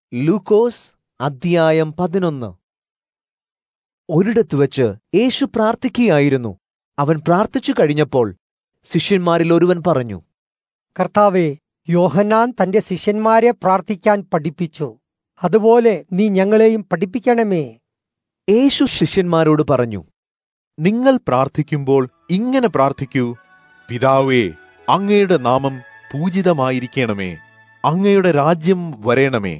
ലൂക്കോസ് അദ്ധ്യായം പതിനൊന്ന് ഒരിടത്തു വെച്ച് യേശു പ്രാർത്ഥിക്കുകയായിരുന്നു അവൻ പ്രാർത്ഥിച്ചു കഴിഞ്ഞപ്പോൾ ശിഷ്യന്മാരിൽ ഒരുവൻ പറഞ്ഞു കർത്താവെ യോഹന്നാൻ തന്റെ ശിഷ്യന്മാരെ പ്രാർത്ഥിക്കാൻ പഠിപ്പിച്ചു അതുപോലെ നീ ഞങ്ങളെയും പഠിപ്പിക്കണമേ യേശു ശിഷ്യന്മാരോട് പറഞ്ഞു നിങ്ങൾ പ്രാർത്ഥിക്കുമ്പോൾ ഇങ്ങനെ പ്രാർത്ഥിക്കൂ പിതാവേ അങ്ങയുടെ നാമം പൂജിതമായിരിക്കണമേ അങ്ങയുടെ രാജ്യം വരേണമേ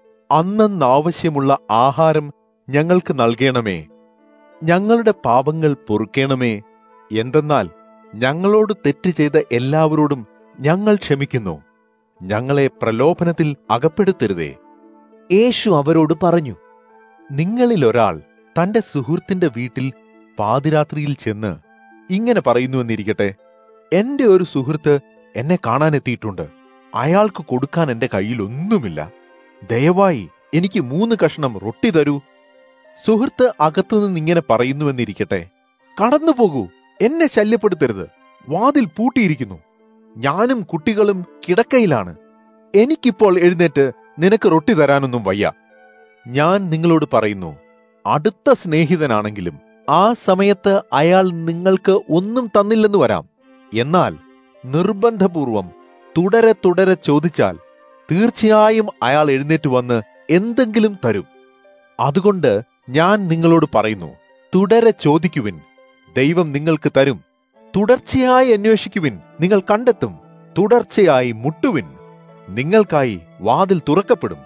അന്നന്നാവശ്യമുള്ള ആഹാരം ഞങ്ങൾക്ക് നൽകണമേ ഞങ്ങളുടെ പാപങ്ങൾ പൊറുക്കണമേ എന്തെന്നാൽ ഞങ്ങളോട് തെറ്റ് ചെയ്ത എല്ലാവരോടും ഞങ്ങൾ ക്ഷമിക്കുന്നു ഞങ്ങളെ പ്രലോഭനത്തിൽ അകപ്പെടുത്തരുതേ യേശു അവരോട് പറഞ്ഞു നിങ്ങളിൽ ഒരാൾ തന്റെ സുഹൃത്തിന്റെ വീട്ടിൽ പാതിരാത്രിയിൽ ചെന്ന് ഇങ്ങനെ പറയുന്നുവെന്നിരിക്കട്ടെ എന്റെ ഒരു സുഹൃത്ത് എന്നെ കാണാനെത്തിയിട്ടുണ്ട് അയാൾക്ക് കൊടുക്കാൻ എന്റെ കയ്യിൽ ഒന്നുമില്ല ദയവായി എനിക്ക് മൂന്ന് കഷ്ണം റൊട്ടി തരൂ സുഹൃത്ത് അകത്തുനിന്ന് ഇങ്ങനെ പറയുന്നുവെന്നിരിക്കട്ടെ കടന്നു പോകൂ എന്നെ ശല്യപ്പെടുത്തരുത് വാതിൽ പൂട്ടിയിരിക്കുന്നു ഞാനും കുട്ടികളും കിടക്കയിലാണ് എനിക്കിപ്പോൾ എഴുന്നേറ്റ് നിനക്ക് റൊട്ടി തരാനൊന്നും വയ്യ ഞാൻ നിങ്ങളോട് പറയുന്നു അടുത്ത സ്നേഹിതനാണെങ്കിലും ആ സമയത്ത് അയാൾ നിങ്ങൾക്ക് ഒന്നും തന്നില്ലെന്ന് വരാം എന്നാൽ നിർബന്ധപൂർവം തുടരെ തുടരെ ചോദിച്ചാൽ തീർച്ചയായും അയാൾ എഴുന്നേറ്റ് വന്ന് എന്തെങ്കിലും തരും അതുകൊണ്ട് ഞാൻ നിങ്ങളോട് പറയുന്നു തുടരെ ചോദിക്കുവിൻ ദൈവം നിങ്ങൾക്ക് തരും തുടർച്ചയായി അന്വേഷിക്കുവിൻ നിങ്ങൾ കണ്ടെത്തും തുടർച്ചയായി മുട്ടുവിൻ നിങ്ങൾക്കായി വാതിൽ തുറക്കപ്പെടും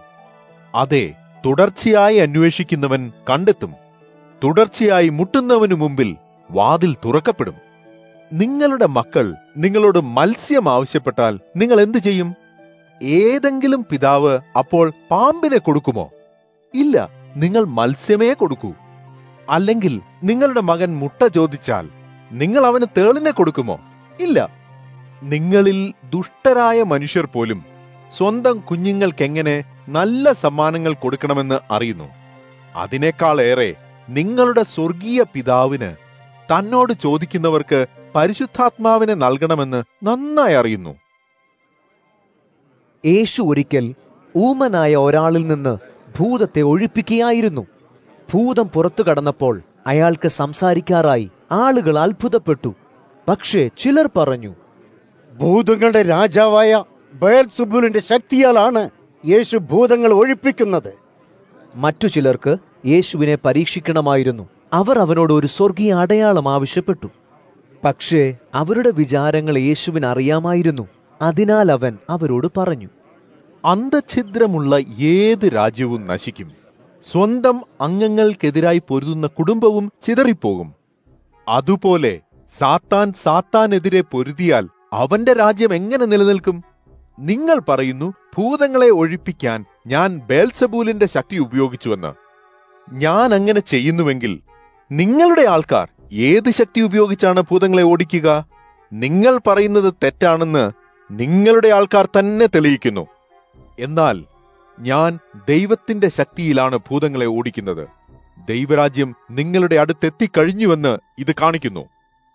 അതെ തുടർച്ചയായി അന്വേഷിക്കുന്നവൻ കണ്ടെത്തും തുടർച്ചയായി മുട്ടുന്നവനു മുമ്പിൽ വാതിൽ തുറക്കപ്പെടും നിങ്ങളുടെ മക്കൾ നിങ്ങളോട് മത്സ്യം ആവശ്യപ്പെട്ടാൽ നിങ്ങൾ എന്തു ചെയ്യും ഏതെങ്കിലും പിതാവ് അപ്പോൾ പാമ്പിനെ കൊടുക്കുമോ ഇല്ല നിങ്ങൾ മത്സ്യമേ കൊടുക്കൂ അല്ലെങ്കിൽ നിങ്ങളുടെ മകൻ മുട്ട ചോദിച്ചാൽ നിങ്ങൾ അവന് തേളിനെ കൊടുക്കുമോ ഇല്ല നിങ്ങളിൽ ദുഷ്ടരായ മനുഷ്യർ പോലും സ്വന്തം കുഞ്ഞുങ്ങൾക്കെങ്ങനെ നല്ല സമ്മാനങ്ങൾ കൊടുക്കണമെന്ന് അറിയുന്നു അതിനേക്കാളേറെ നിങ്ങളുടെ സ്വർഗീയ പിതാവിന് തന്നോട് ചോദിക്കുന്നവർക്ക് പരിശുദ്ധാത്മാവിനെ നൽകണമെന്ന് നന്നായി അറിയുന്നു യേശു ഒരിക്കൽ ഊമനായ ഒരാളിൽ നിന്ന് ഭൂതത്തെ ഒഴിപ്പിക്കുകയായിരുന്നു ഭൂതം പുറത്തു കടന്നപ്പോൾ അയാൾക്ക് സംസാരിക്കാറായി ആളുകൾ അത്ഭുതപ്പെട്ടു പക്ഷേ ചിലർ പറഞ്ഞു ഭൂതങ്ങളുടെ രാജാവായ ബയർസുബുലിന്റെ ശക്തിയാലാണ് യേശു ഭൂതങ്ങൾ ഒഴിപ്പിക്കുന്നത് മറ്റു ചിലർക്ക് യേശുവിനെ പരീക്ഷിക്കണമായിരുന്നു അവർ അവനോട് ഒരു സ്വർഗീയ അടയാളം ആവശ്യപ്പെട്ടു പക്ഷേ അവരുടെ വിചാരങ്ങൾ യേശുവിന് അറിയാമായിരുന്നു അതിനാൽ അവൻ അവരോട് പറഞ്ഞു അന്തഛിദ്രമുള്ള ഏത് രാജ്യവും നശിക്കും സ്വന്തം അംഗങ്ങൾക്കെതിരായി പൊരുതുന്ന കുടുംബവും ചിതറിപ്പോകും അതുപോലെ സാത്താൻ സാത്താനെതിരെ പൊരുതിയാൽ അവന്റെ രാജ്യം എങ്ങനെ നിലനിൽക്കും നിങ്ങൾ പറയുന്നു ഭൂതങ്ങളെ ഒഴിപ്പിക്കാൻ ഞാൻ ബേൽസബൂലിന്റെ ശക്തി ഉപയോഗിച്ചുവെന്ന് ഞാൻ അങ്ങനെ ചെയ്യുന്നുവെങ്കിൽ നിങ്ങളുടെ ആൾക്കാർ ഏത് ശക്തി ഉപയോഗിച്ചാണ് ഭൂതങ്ങളെ ഓടിക്കുക നിങ്ങൾ പറയുന്നത് തെറ്റാണെന്ന് നിങ്ങളുടെ ആൾക്കാർ തന്നെ തെളിയിക്കുന്നു എന്നാൽ ഞാൻ ദൈവത്തിന്റെ ശക്തിയിലാണ് ഭൂതങ്ങളെ ഓടിക്കുന്നത് ദൈവരാജ്യം നിങ്ങളുടെ അടുത്തെത്തിക്കഴിഞ്ഞുവെന്ന് ഇത് കാണിക്കുന്നു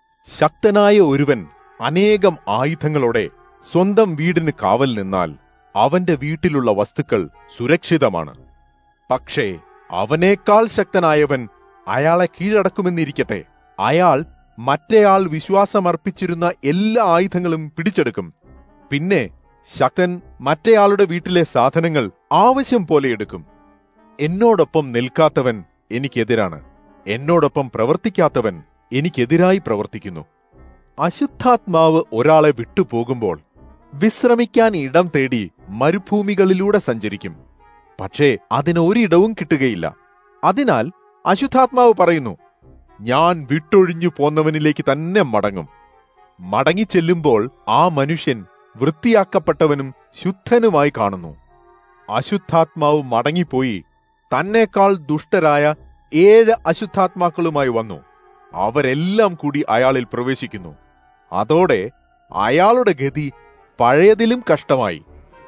ശക്തനായ ഒരുവൻ അനേകം ആയുധങ്ങളോടെ സ്വന്തം വീടിന് കാവൽ നിന്നാൽ അവന്റെ വീട്ടിലുള്ള വസ്തുക്കൾ സുരക്ഷിതമാണ് പക്ഷേ അവനേക്കാൾ ശക്തനായവൻ അയാളെ കീഴടക്കുമെന്നിരിക്കട്ടെ അയാൾ മറ്റേയാൾ വിശ്വാസമർപ്പിച്ചിരുന്ന എല്ലാ ആയുധങ്ങളും പിടിച്ചെടുക്കും പിന്നെ ശക്തൻ മറ്റേയാളുടെ വീട്ടിലെ സാധനങ്ങൾ ആവശ്യം പോലെ എടുക്കും എന്നോടൊപ്പം നിൽക്കാത്തവൻ എനിക്കെതിരാണ് എന്നോടൊപ്പം പ്രവർത്തിക്കാത്തവൻ എനിക്കെതിരായി പ്രവർത്തിക്കുന്നു അശുദ്ധാത്മാവ് ഒരാളെ വിട്ടുപോകുമ്പോൾ വിശ്രമിക്കാൻ ഇടം തേടി മരുഭൂമികളിലൂടെ സഞ്ചരിക്കും പക്ഷേ അതിന് ഒരിടവും കിട്ടുകയില്ല അതിനാൽ അശുദ്ധാത്മാവ് പറയുന്നു ഞാൻ വിട്ടൊഴിഞ്ഞു പോന്നവനിലേക്ക് തന്നെ മടങ്ങും മടങ്ങിച്ചെല്ലുമ്പോൾ ആ മനുഷ്യൻ വൃത്തിയാക്കപ്പെട്ടവനും ശുദ്ധനുമായി കാണുന്നു അശുദ്ധാത്മാവ് മടങ്ങിപ്പോയി തന്നേക്കാൾ ദുഷ്ടരായ ഏഴ് അശുദ്ധാത്മാക്കളുമായി വന്നു അവരെല്ലാം കൂടി അയാളിൽ പ്രവേശിക്കുന്നു അതോടെ അയാളുടെ ഗതി പഴയതിലും കഷ്ടമായി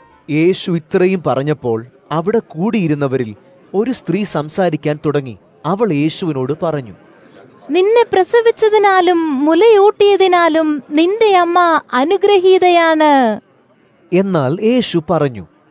യേശു ഇത്രയും പറഞ്ഞപ്പോൾ അവിടെ കൂടിയിരുന്നവരിൽ ഒരു സ്ത്രീ സംസാരിക്കാൻ തുടങ്ങി അവൾ യേശുവിനോട് പറഞ്ഞു നിന്നെ പ്രസവിച്ചതിനാലും മുലയൂട്ടിയതിനാലും നിന്റെ അമ്മ അനുഗ്രഹീതയാണ് എന്നാൽ യേശു പറഞ്ഞു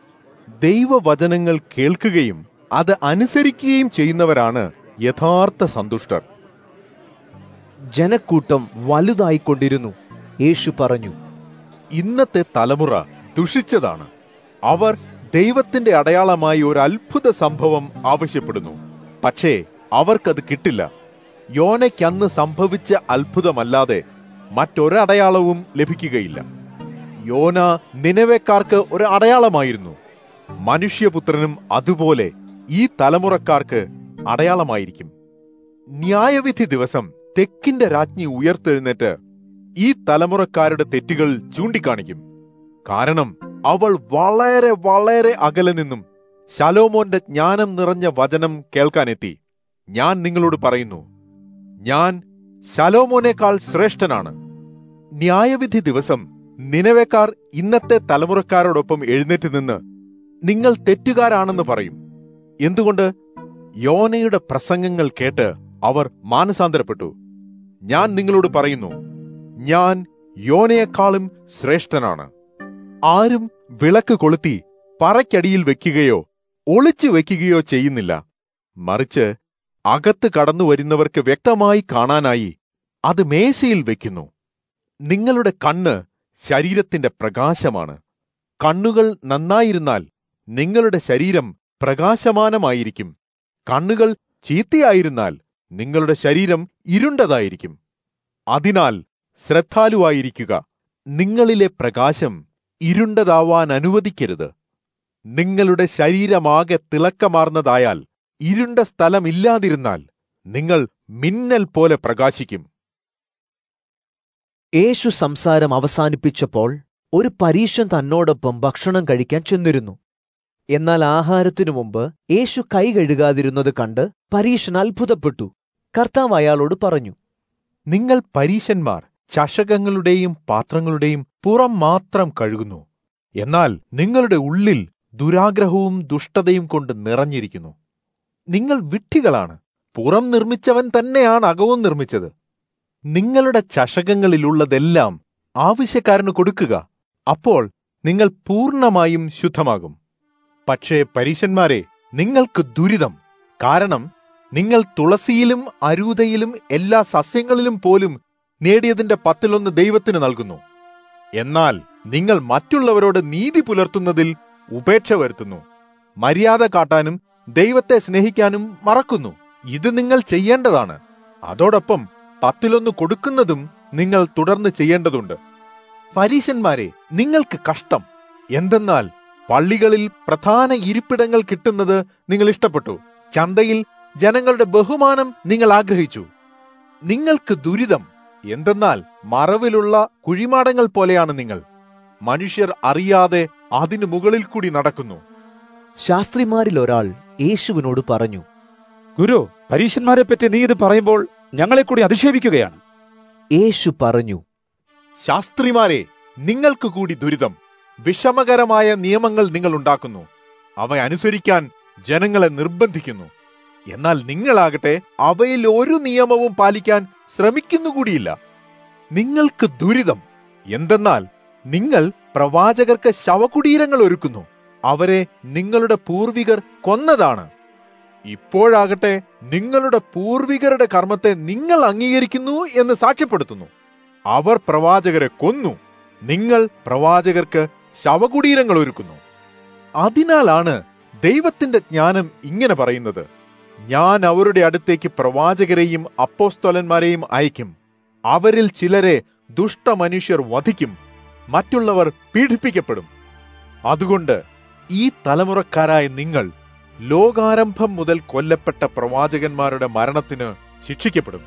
ദൈവവചനങ്ങൾ കേൾക്കുകയും അത് അനുസരിക്കുകയും ചെയ്യുന്നവരാണ് യഥാർത്ഥ സന്തുഷ്ടർ ജനക്കൂട്ടം വലുതായിക്കൊണ്ടിരുന്നു യേശു പറഞ്ഞു ഇന്നത്തെ തലമുറ ദുഷിച്ചതാണ് അവർ ദൈവത്തിന്റെ അടയാളമായി ഒരു അത്ഭുത സംഭവം ആവശ്യപ്പെടുന്നു പക്ഷേ അവർക്കത് കിട്ടില്ല യോനയ്ക്ക് അന്ന് സംഭവിച്ച അത്ഭുതമല്ലാതെ മറ്റൊരടയാളവും ലഭിക്കുകയില്ല യോന നിലവേക്കാർക്ക് ഒരു അടയാളമായിരുന്നു മനുഷ്യപുത്രനും അതുപോലെ ഈ തലമുറക്കാർക്ക് അടയാളമായിരിക്കും ന്യായവിധി ദിവസം തെക്കിന്റെ രാജ്ഞി ഉയർത്തെഴുന്നേറ്റ് ഈ തലമുറക്കാരുടെ തെറ്റുകൾ ചൂണ്ടിക്കാണിക്കും കാരണം അവൾ വളരെ വളരെ അകലെ നിന്നും ശലോമോന്റെ ജ്ഞാനം നിറഞ്ഞ വചനം കേൾക്കാനെത്തി ഞാൻ നിങ്ങളോട് പറയുന്നു ഞാൻ ശലോമോനേക്കാൾ ശ്രേഷ്ഠനാണ് ന്യായവിധി ദിവസം നിലവേക്കാർ ഇന്നത്തെ തലമുറക്കാരോടൊപ്പം എഴുന്നേറ്റ് നിന്ന് നിങ്ങൾ തെറ്റുകാരാണെന്ന് പറയും എന്തുകൊണ്ട് യോനയുടെ പ്രസംഗങ്ങൾ കേട്ട് അവർ മാനസാന്തരപ്പെട്ടു ഞാൻ നിങ്ങളോട് പറയുന്നു ഞാൻ യോനയെക്കാളും ശ്രേഷ്ഠനാണ് ആരും വിളക്ക് കൊളുത്തി പറയ്ക്കടിയിൽ വെക്കുകയോ ഒളിച്ചു വെക്കുകയോ ചെയ്യുന്നില്ല മറിച്ച് അകത്ത് കടന്നു വരുന്നവർക്ക് വ്യക്തമായി കാണാനായി അത് മേശയിൽ വെക്കുന്നു നിങ്ങളുടെ കണ്ണ് ശരീരത്തിന്റെ പ്രകാശമാണ് കണ്ണുകൾ നന്നായിരുന്നാൽ നിങ്ങളുടെ ശരീരം പ്രകാശമാനമായിരിക്കും കണ്ണുകൾ ചീത്തയായിരുന്നാൽ നിങ്ങളുടെ ശരീരം ഇരുണ്ടതായിരിക്കും അതിനാൽ ശ്രദ്ധാലുവായിരിക്കുക നിങ്ങളിലെ പ്രകാശം ഇരുണ്ടതാവാൻ അനുവദിക്കരുത് നിങ്ങളുടെ ശരീരമാകെ തിളക്കമാർന്നതായാൽ ഇരുണ്ട സ്ഥലമില്ലാതിരുന്നാൽ നിങ്ങൾ മിന്നൽ പോലെ പ്രകാശിക്കും യേശു സംസാരം അവസാനിപ്പിച്ചപ്പോൾ ഒരു പരീശൻ തന്നോടൊപ്പം ഭക്ഷണം കഴിക്കാൻ ചെന്നിരുന്നു എന്നാൽ ആഹാരത്തിനു മുമ്പ് യേശു കൈ കഴുകാതിരുന്നത് കണ്ട് പരീശൻ അത്ഭുതപ്പെട്ടു കർത്താവ് അയാളോട് പറഞ്ഞു നിങ്ങൾ പരീശന്മാർ ചഷകങ്ങളുടെയും പാത്രങ്ങളുടെയും പുറം മാത്രം കഴുകുന്നു എന്നാൽ നിങ്ങളുടെ ഉള്ളിൽ ദുരാഗ്രഹവും ദുഷ്ടതയും കൊണ്ട് നിറഞ്ഞിരിക്കുന്നു നിങ്ങൾ വിഡ്ഢികളാണ് പുറം നിർമ്മിച്ചവൻ തന്നെയാണ് അകവും നിർമ്മിച്ചത് നിങ്ങളുടെ ചഷകങ്ങളിലുള്ളതെല്ലാം ആവശ്യക്കാരന് കൊടുക്കുക അപ്പോൾ നിങ്ങൾ പൂർണ്ണമായും ശുദ്ധമാകും പക്ഷേ പരീശന്മാരെ നിങ്ങൾക്ക് ദുരിതം കാരണം നിങ്ങൾ തുളസിയിലും അരൂതയിലും എല്ലാ സസ്യങ്ങളിലും പോലും നേടിയതിന്റെ പത്തിലൊന്ന് ദൈവത്തിന് നൽകുന്നു എന്നാൽ നിങ്ങൾ മറ്റുള്ളവരോട് നീതി പുലർത്തുന്നതിൽ ഉപേക്ഷ വരുത്തുന്നു മര്യാദ കാട്ടാനും ദൈവത്തെ സ്നേഹിക്കാനും മറക്കുന്നു ഇത് നിങ്ങൾ ചെയ്യേണ്ടതാണ് അതോടൊപ്പം പത്തിലൊന്ന് കൊടുക്കുന്നതും നിങ്ങൾ തുടർന്ന് ചെയ്യേണ്ടതുണ്ട് പരീശന്മാരെ നിങ്ങൾക്ക് കഷ്ടം എന്തെന്നാൽ പള്ളികളിൽ പ്രധാന ഇരിപ്പിടങ്ങൾ കിട്ടുന്നത് നിങ്ങൾ ഇഷ്ടപ്പെട്ടു ചന്തയിൽ ജനങ്ങളുടെ ബഹുമാനം നിങ്ങൾ ആഗ്രഹിച്ചു നിങ്ങൾക്ക് ദുരിതം എന്തെന്നാൽ മറവിലുള്ള കുഴിമാടങ്ങൾ പോലെയാണ് നിങ്ങൾ മനുഷ്യർ അറിയാതെ അതിനു മുകളിൽ കൂടി നടക്കുന്നു ശാസ്ത്രിമാരിൽ ഒരാൾ യേശുവിനോട് പറഞ്ഞു ഗുരു പരീശന്മാരെ പറ്റി നീ ഇത് പറയുമ്പോൾ ഞങ്ങളെ കൂടി അധിക്ഷേപിക്കുകയാണ് യേശു പറഞ്ഞു ശാസ്ത്രിമാരെ നിങ്ങൾക്ക് കൂടി ദുരിതം വിഷമകരമായ നിയമങ്ങൾ നിങ്ങൾ ഉണ്ടാക്കുന്നു അവ അനുസരിക്കാൻ ജനങ്ങളെ നിർബന്ധിക്കുന്നു എന്നാൽ നിങ്ങളാകട്ടെ അവയിൽ ഒരു നിയമവും പാലിക്കാൻ ശ്രമിക്കുന്നുകൂടിയില്ല നിങ്ങൾക്ക് ദുരിതം എന്തെന്നാൽ നിങ്ങൾ പ്രവാചകർക്ക് ശവകുടീരങ്ങൾ ഒരുക്കുന്നു അവരെ നിങ്ങളുടെ പൂർവികർ കൊന്നതാണ് ഇപ്പോഴാകട്ടെ നിങ്ങളുടെ പൂർവികരുടെ കർമ്മത്തെ നിങ്ങൾ അംഗീകരിക്കുന്നു എന്ന് സാക്ഷ്യപ്പെടുത്തുന്നു അവർ പ്രവാചകരെ കൊന്നു നിങ്ങൾ പ്രവാചകർക്ക് ശവകുടീരങ്ങൾ ഒരുക്കുന്നു അതിനാലാണ് ദൈവത്തിന്റെ ജ്ഞാനം ഇങ്ങനെ പറയുന്നത് ഞാൻ അവരുടെ അടുത്തേക്ക് പ്രവാചകരെയും അപ്പോസ്തോലന്മാരെയും അയക്കും അവരിൽ ചിലരെ ദുഷ്ടമനുഷ്യർ വധിക്കും മറ്റുള്ളവർ പീഡിപ്പിക്കപ്പെടും അതുകൊണ്ട് ഈ തലമുറക്കാരായ നിങ്ങൾ ലോകാരംഭം മുതൽ കൊല്ലപ്പെട്ട പ്രവാചകന്മാരുടെ മരണത്തിന് ശിക്ഷിക്കപ്പെടും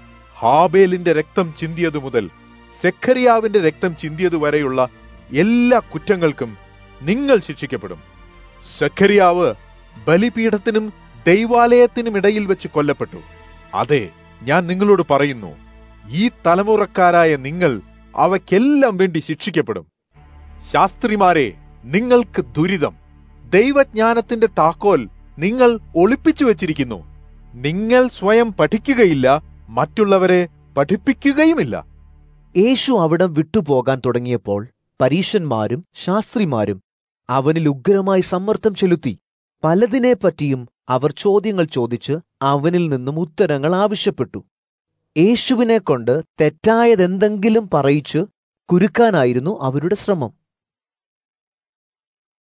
ഹാബേലിന്റെ രക്തം ചിന്തിയതു മുതൽ സെഖരിയാവിന്റെ രക്തം ചിന്തിയതു വരെയുള്ള എല്ലാ കുറ്റങ്ങൾക്കും നിങ്ങൾ ശിക്ഷിക്കപ്പെടും സെഖരിയാവ് ബലിപീഠത്തിനും ദൈവാലയത്തിനും ഇടയിൽ വെച്ച് കൊല്ലപ്പെട്ടു അതെ ഞാൻ നിങ്ങളോട് പറയുന്നു ഈ തലമുറക്കാരായ നിങ്ങൾ അവയ്ക്കെല്ലാം വേണ്ടി ശിക്ഷിക്കപ്പെടും ശാസ്ത്രിമാരെ നിങ്ങൾക്ക് ദുരിതം ദൈവജ്ഞാനത്തിന്റെ താക്കോൽ നിങ്ങൾ ഒളിപ്പിച്ചു വച്ചിരിക്കുന്നു നിങ്ങൾ സ്വയം പഠിക്കുകയില്ല മറ്റുള്ളവരെ പഠിപ്പിക്കുകയുമില്ല യേശു അവിടം വിട്ടുപോകാൻ തുടങ്ങിയപ്പോൾ പരീശന്മാരും ശാസ്ത്രിമാരും അവനിൽ ഉഗ്രമായി സമ്മർദ്ദം ചെലുത്തി പലതിനെപ്പറ്റിയും അവർ ചോദ്യങ്ങൾ ചോദിച്ച് അവനിൽ നിന്നും ഉത്തരങ്ങൾ ആവശ്യപ്പെട്ടു യേശുവിനെ കൊണ്ട് തെറ്റായതെന്തെങ്കിലും പറയിച്ച് കുരുക്കാനായിരുന്നു അവരുടെ ശ്രമം